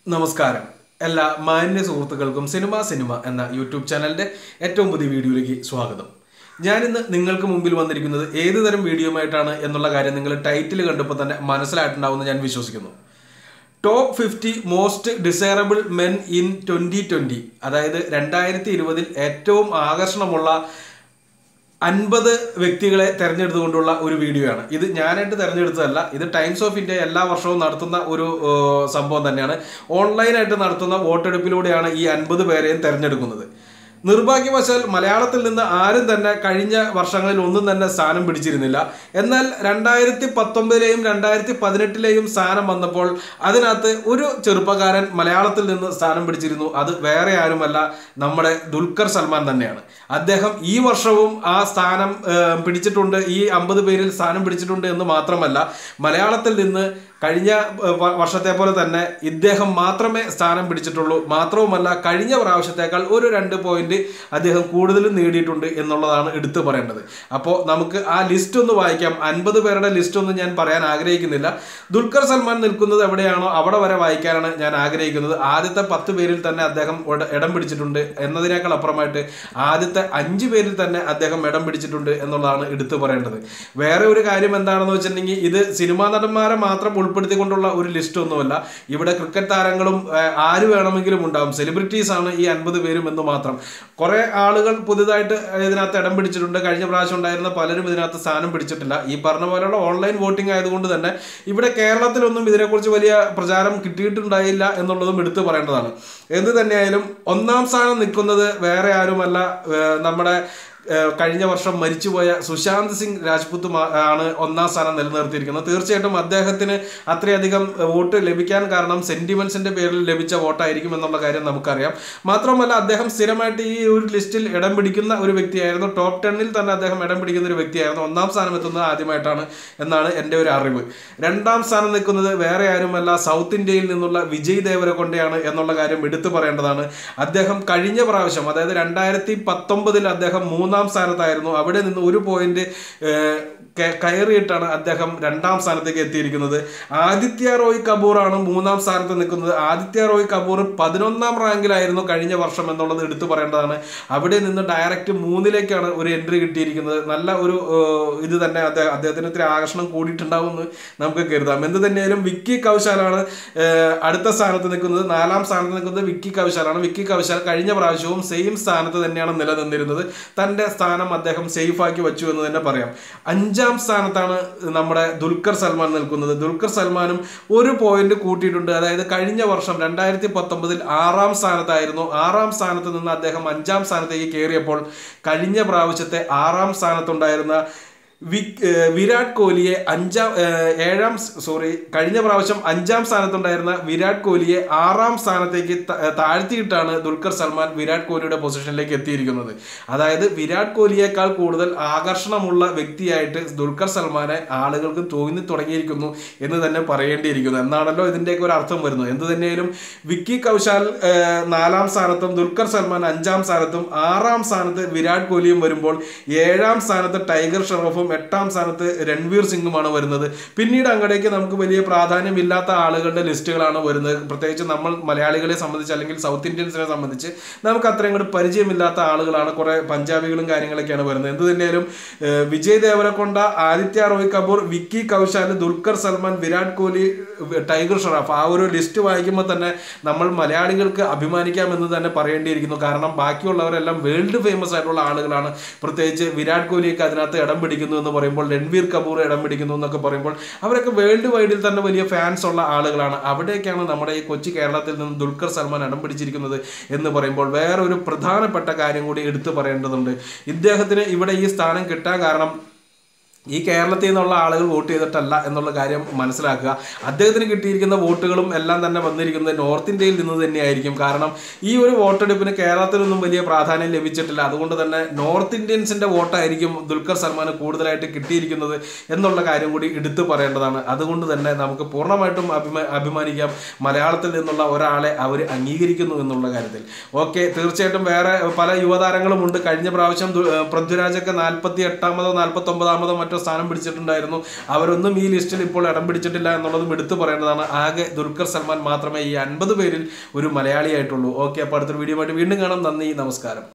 നമസ്കാരം എല്ലാ മാന്യ സുഹൃത്തുക്കൾക്കും സിനിമ സിനിമ എന്ന യൂട്യൂബ് ചാനലിന്റെ ഏറ്റവും പുതിയ വീഡിയോയിലേക്ക് സ്വാഗതം ഞാനിന്ന് നിങ്ങൾക്ക് മുമ്പിൽ വന്നിരിക്കുന്നത് ഏത് തരം വീഡിയോയുമായിട്ടാണ് എന്നുള്ള കാര്യം നിങ്ങൾ ടൈറ്റിൽ കണ്ടപ്പോൾ തന്നെ മനസ്സിലായിട്ടുണ്ടാവുമെന്ന് ഞാൻ വിശ്വസിക്കുന്നു top fifty most desirable men in twenty twenty അതായത് രണ്ടായിരത്തി ഇരുപതിൽ ഏറ്റവും ആകർഷണമുള്ള അൻപത് വ്യക്തികളെ തെരഞ്ഞെടുത്തുകൊണ്ടുള്ള ഒരു വീഡിയോ ആണ് ഇത് ഞാനായിട്ട് തെരഞ്ഞെടുത്തതല്ല ഇത് ടൈംസ് ഓഫ് ഇന്ത്യ എല്ലാ വർഷവും നടത്തുന്ന ഒരു ഏഹ്, സംഭവം തന്നെയാണ് ഓൺലൈനായിട്ട് നടത്തുന്ന വോട്ടെടുപ്പിലൂടെയാണ് ഈ അൻപത് പേരെയും തെരഞ്ഞെടുക്കുന്നത് നിർഭാഗ്യവശാൽ മലയാളത്തിൽ നിന്ന് ആരും തന്നെ കഴിഞ്ഞ വർഷങ്ങളിൽ ഒന്നും തന്നെ സ്ഥാനം പിടിച്ചിരുന്നില്ല എന്നാൽ രണ്ടായിരത്തി പത്തൊമ്പതിലെയും രണ്ടായിരത്തി പതിനെട്ടിലെയും സ്ഥാനം വന്നപ്പോൾ അതിനകത്ത് ഒരു ചെറുപ്പക്കാരൻ മലയാളത്തിൽ നിന്ന് സ്ഥാനം പിടിച്ചിരുന്നു അത് വേറെ ആരുമല്ല നമ്മുടെ ദുൽഖർ സൽമാൻ തന്നെയാണ് അദ്ദേഹം ഈ വർഷവും ആ സ്ഥാനം ഏഹ്, പിടിച്ചിട്ടുണ്ട് ഈ അമ്പത് പേരിൽ സ്ഥാനം പിടിച്ചിട്ടുണ്ട് എന്ന് മാത്രമല്ല മലയാളത്തിൽ നിന്ന് കഴിഞ്ഞ ഏഹ്, വ- വർഷത്തെ പോലെ തന്നെ ഇദ്ദേഹം മാത്രമേ സ്ഥാനം പിടിച്ചിട്ടുള്ളൂ മാത്രവുമല്ല കഴിഞ്ഞ പ്രാവശ്യത്തേക്കാൾ ഒരു രണ്ട് പോയിന്റ് അദ്ദേഹം കൂടുതലും നേടിയിട്ടുണ്ട് എന്നുള്ളതാണ് എടുത്തു പറയേണ്ടത് അപ്പോൾ നമുക്ക് ആ ലിസ്റ്റ് ഒന്ന് വായിക്കാം അൻപത് പേരുടെ ലിസ്റ്റ് ഒന്നും ഞാൻ പറയാൻ ആഗ്രഹിക്കുന്നില്ല ദുൽഖർ സൽമാൻ നിൽക്കുന്നത് എവിടെയാണോ അവിടെ വരെ വായിക്കാനാണ് ഞാൻ ആഗ്രഹിക്കുന്നത് ആദ്യത്തെ പത്ത് പേരിൽ തന്നെ അദ്ദേഹം ഇട- ഇടം പിടിച്ചിട്ടുണ്ട് എന്നതിനേക്കാൾ അപ്പുറമായിട്ട് ആദ്യത്തെ അഞ്ച് പേരിൽ തന്നെ അദ്ദേഹം ഇടം പിടിച്ചിട്ടുണ്ട് എന്നുള്ളതാണ് എടുത്തു പറയേണ്ടത് വേറെ ഒരു കാര്യം എന്താണെന്ന് വെച്ചിട്ടുണ്ടെങ്കിൽ ഇത് സിനിമാ നടന്മാരെ മാത്രം ഉൾപ്പെടുത്തിക്കൊണ്ടുള്ള ഒരു ലിസ്റ്റ് ഒന്നുമല്ല ഇവിടെ ക്രിക്കറ്റ് താരങ്ങളും ആ, ആര് വേണമെങ്കിലും ഉണ്ടാവും സെലിബ്രിറ്റീസ് ആണ് ഈ അൻപത് പേരും എന്ന് മാത്രം കുറെ ആളുകൾ പുതുതായിട്ട് ഇതിനകത്ത് ഇടം പിടിച്ചിട്ടുണ്ട് കഴിഞ്ഞ പ്രാവശ്യം ഉണ്ടായിരുന്ന പലരും ഇതിനകത്ത് സ്ഥാനം പിടിച്ചിട്ടില്ല ഈ പറഞ്ഞ പോലെയുള്ള ഓൺലൈൻ വോട്ടിംഗ് ആയതുകൊണ്ട് തന്നെ ഇവിടെ കേരളത്തിലൊന്നും ഇതിനെക്കുറിച്ച് വലിയ പ്രചാരം കിട്ടിയിട്ടുണ്ടായില്ല എന്നുള്ളതും എടുത്തു പറയേണ്ടതാണ് എന്ത് തന്നെയായാലും ഒന്നാം സ്ഥാനം നിൽക്കുന്നത് വേറെ ആരുമല്ല ഏർ നമ്മുടെ ഏഹ് കഴിഞ്ഞ വർഷം മരിച്ചുപോയ സുശാന്ത് സിംഗ് രാജ്പുത്ത് മാ- ആണ് ഒന്നാം സ്ഥാനം നിലനിർത്തിയിരിക്കുന്നത് തീർച്ചയായിട്ടും അദ്ദേഹത്തിന് അത്രയധികം വോട്ട് ലഭിക്കാൻ കാരണം സെന്റിമെന്റ്സിന്റെ പേരിൽ ലഭിച്ച വോട്ടായിരിക്കും എന്നുള്ള കാര്യം നമുക്കറിയാം മാത്രമല്ല അദ്ദേഹം സ്ഥിരമായിട്ട് ഈ ഒരു ലിസ്റ്റിൽ ഇടം പിടിക്കുന്ന ഒരു വ്യക്തിയായിരുന്നു ടോപ്പ് ടെന്നിൽ തന്നെ അദ്ദേഹം ഇടം പിടിക്കുന്ന ഒരു വ്യക്തിയായിരുന്നു ഒന്നാം സ്ഥാനം എത്തുന്നത് ആദ്യമായിട്ടാണ് എന്നാണ് എൻ്റെ ഒരു അറിവ് രണ്ടാം സ്ഥാനം നിൽക്കുന്നത് വേറെ ആരുമല്ല സൗത്ത് ഇന്ത്യയിൽ നിന്നുള്ള വിജയ് ദേവരകൊണ്ടയാണ് എന്നുള്ള കാര്യം എടുത്തു പറയേണ്ടതാണ് അദ്ദേഹം കഴിഞ്ഞ പ്രാവശ്യം അതായത് രണ്ടായിരത്തി പത്തൊമ്പതിൽ അദ്ദേഹം മൂന്നാം സ്ഥാനത്തായിരുന്നു അവിടെ നിന്ന് ഒരു പോയിന്റ് കയറിയിട്ടാണ് അദ്ദേഹം രണ്ടാം സ്ഥാനത്തേക്ക് എത്തിയിരിക്കുന്നത് ആദിത്യ റോയ് കപൂർ ആണ് മൂന്നാം സ്ഥാനത്ത് നിൽക്കുന്നത് ആദിത്യ റോയ് കപൂർ പതിനൊന്നാം റാങ്കിലായിരുന്നു കഴിഞ്ഞ വർഷം എന്നുള്ളത് എടുത്തു പറയേണ്ടതാണ് അവിടെ നിന്ന് ഡയറക്റ്റ് മൂന്നിലേക്കാണ് ഒരു എൻട്രി കിട്ടിയിരിക്കുന്നത് നല്ല ഒരു ഏഹ്, ഇത് തന്നെ അദ്ദേഹം അദ്ദേഹത്തിന് ഇത്തിരി ആകർഷണം കൂടിയിട്ടുണ്ടാവുമെന്ന് നമുക്ക് കരുതാം എന്ത് തന്നെയായാലും വിക്കി കൗശാലാണ് ഏഹ്, അടുത്ത സ്ഥാനത്ത് നിൽക്കുന്നത് നാലാം സ്ഥാനത്ത് നിൽക്കുന്നത് വിക്കി കൗശാലാണ് വിക്കി കൗശാൽ കഴിഞ്ഞ പ്രാവശ്യവും സെയിം സ്ഥാനത്ത് തന്നെയാണ് നിലനിന്നിരുന്നത് തന്റെ സ്ഥാനം അദ്ദേഹം സേഫ് ആക്കി വെച്ചു എന്ന് തന്നെ പറയാം അഞ്ചാം സ്ഥാനത്താണ് നമ്മുടെ ദുൽഖർ സൽമാൻ നിൽക്കുന്നത് ദുൽഖർ സൽമാനും ഒരു പോയിന്റ് കൂട്ടിയിട്ടുണ്ട് അതായത് കഴിഞ്ഞ വർഷം രണ്ടായിരത്തി പത്തൊമ്പതിൽ ആറാം സ്ഥാനത്തായിരുന്നു ആറാം സ്ഥാനത്ത് നിന്ന് അദ്ദേഹം അഞ്ചാം സ്ഥാനത്തേക്ക് കയറിയപ്പോൾ കഴിഞ്ഞ പ്രാവശ്യത്തെ ആറാം സ്ഥാനത്തുണ്ടായിരുന്ന വി- ഏഹ് വിരാട് കോഹ്ലിയെ അഞ്ചാം ഏഹ് ഏഴാം സോറി കഴിഞ്ഞ പ്രാവശ്യം അഞ്ചാം സ്ഥാനത്തുണ്ടായിരുന്ന വിരാട് കോഹ്ലിയെ ആറാം സ്ഥാനത്തേക്ക് ത- ഏഹ് താഴ്ത്തിയിട്ടാണ് ദുൽഖർ സൽമാൻ വിരാട് കോഹ്ലിയുടെ പൊസിഷനിലേക്ക് എത്തിയിരിക്കുന്നത് അതായത് വിരാട് കോഹ്ലിയേക്കാൾ കൂടുതൽ ആകർഷണമുള്ള വ്യക്തിയായിട്ട് ദുൽഖർ സൽമാനെ ആളുകൾക്ക് തോന്നി തുടങ്ങിയിരിക്കുന്നു എന്ന് തന്നെ പറയേണ്ടിയിരിക്കുന്നു എന്നാണല്ലോ ഇതിൻ്റെയൊക്കെ ഒരു അർത്ഥം വരുന്നത് എന്ത് തന്നെയാലും വിക്കി കൗശാൽ ഏഹ് നാലാം സ്ഥാനത്തും ദുൽഖർ സൽമാൻ അഞ്ചാം സ്ഥാനത്തും ആറാം സ്ഥാനത്ത് വിരാട് കോഹ്ലിയും വരുമ്പോൾ ഏഴാം സ്ഥാനത്ത് ടൈഗർ ഷെറോഫും എട്ടാം സ്ഥാനത്ത് രൺവീർ സിംഗുമാണ് വരുന്നത് പിന്നീട് അങ്ങടേക്ക് നമുക്ക് വലിയ പ്രാധാന്യമില്ലാത്ത ആളുകളുടെ ലിസ്റ്റുകളാണ് വരുന്നത് പ്രത്യേകിച്ച് നമ്മൾ മലയാളികളെ സംബന്ധിച്ച് അല്ലെങ്കിൽ സൗത്ത് ഇന്ത്യൻസിനെ സംബന്ധിച്ച് നമുക്ക് അത്രയും കൂടി പരിചയമില്ലാത്ത ആളുകളാണ് കുറെ പഞ്ചാബികളും കാര്യങ്ങളൊക്കെയാണ് വരുന്നത് എന്ത് തന്നെയാലും ഏഹ്, വിജയ് ദേവരക്കൊണ്ട ആദിത്യ റോയ് കപൂർ വിക്കി കൗശാൽ ദുൽഖർ സൽമാൻ വിരാട് കോഹ്ലി ഏഹ്, ടൈഗർ ഷറാഫ് ആ ഒരു ലിസ്റ്റ് വായിക്കുമ്പോൾ തന്നെ നമ്മൾ മലയാളികൾക്ക് അഭിമാനിക്കാമെന്ന് തന്നെ പറയേണ്ടിയിരിക്കുന്നു കാരണം ബാക്കിയുള്ളവരെല്ലാം വേൾഡ് ഫേമസ് ആയിട്ടുള്ള ആളുകളാണ് പ്രത്യേകിച്ച് വിരാട് കോഹ്ലിയൊക്കെ അതിനകത്ത് ഇടം പിടിക്കുന്നു എന്ന് പറയുമ്പോൾ രൺവീർ കപൂർ ഇടം പിടിക്കുന്നു എന്നൊക്കെ പറയുമ്പോൾ അവരൊക്കെ വേൾഡ് വൈഡിൽ തന്നെ വലിയ ഫാൻസ് ഉള്ള ആളുകളാണ് അവിടേക്കാണ് നമ്മുടെ ഈ കൊച്ചി കേരളത്തിൽ നിന്ന് ദുൽഖർ സൽമാൻ ഇടം പിടിച്ചിരിക്കുന്നത് എന്ന് പറയുമ്പോൾ വേറെ ഒരു പ്രധാനപ്പെട്ട കാര്യം കൂടി എടുത്തു പറയേണ്ടതുണ്ട് ഇദ്ദേഹത്തിന് ഇവിടെ ഈ സ്ഥാനം കിട്ടാൻ കാരണം ഈ കേരളത്തിൽ നിന്നുള്ള ആളുകൾ വോട്ട് ചെയ്തിട്ടല്ല എന്നുള്ള കാര്യം മനസ്സിലാക്കുക അദ്ദേഹത്തിന് കിട്ടിയിരിക്കുന്ന വോട്ടുകളും എല്ലാം തന്നെ വന്നിരിക്കുന്നത് നോർത്ത് ഇന്ത്യയിൽ നിന്ന് തന്നെയായിരിക്കും കാരണം ഈ ഒരു വോട്ടെടുപ്പിന് കേരളത്തിലൊന്നും വലിയ പ്രാധാന്യം ലഭിച്ചിട്ടില്ല അതുകൊണ്ട് തന്നെ നോർത്ത് ഇന്ത്യൻസിന്റെ വോട്ടായിരിക്കും ദുൽഖർ സൽമാന് കൂടുതലായിട്ട് കിട്ടിയിരിക്കുന്നത് എന്നുള്ള കാര്യം കൂടി എടുത്തു പറയേണ്ടതാണ് അതുകൊണ്ട് തന്നെ നമുക്ക് പൂർണ്ണമായിട്ടും അഭിമാ അഭിമാനിക്കാം മലയാളത്തിൽ നിന്നുള്ള ഒരാളെ അവർ അംഗീകരിക്കുന്നു എന്നുള്ള കാര്യത്തിൽ ഓക്കെ തീർച്ചയായിട്ടും വേറെ പല യുവതാരങ്ങളും ഉണ്ട് കഴിഞ്ഞ പ്രാവശ്യം ദു- ഏഹ് പൃഥ്വിരാജൊക്കെ നാൽപ്പത്തി എട്ടാമതോ നാൽപ്പത്തി ഒമ്പതാമതോ മറ്റോ മറ്റോ സ്ഥാനം പിടിച്ചിട്ടുണ്ടായിരുന്നു അവരൊന്നും ഈ ലിസ്റ്റിൽ ഇപ്പോൾ ഇടം പിടിച്ചിട്ടില്ല എന്നുള്ളതും എടുത്തു പറയേണ്ടതാണ് ആകെ ദുൽഖർ സൽമാൻ മാത്രമേ ഈ അൻപത് പേരിൽ ഒരു മലയാളിയായിട്ടുള്ളൂ ഓക്കെ അപ്പോൾ അടുത്തൊരു വീഡിയോ ആയിട്ട് വീണ്ടും കാണാം നന്ദി നമസ്കാരം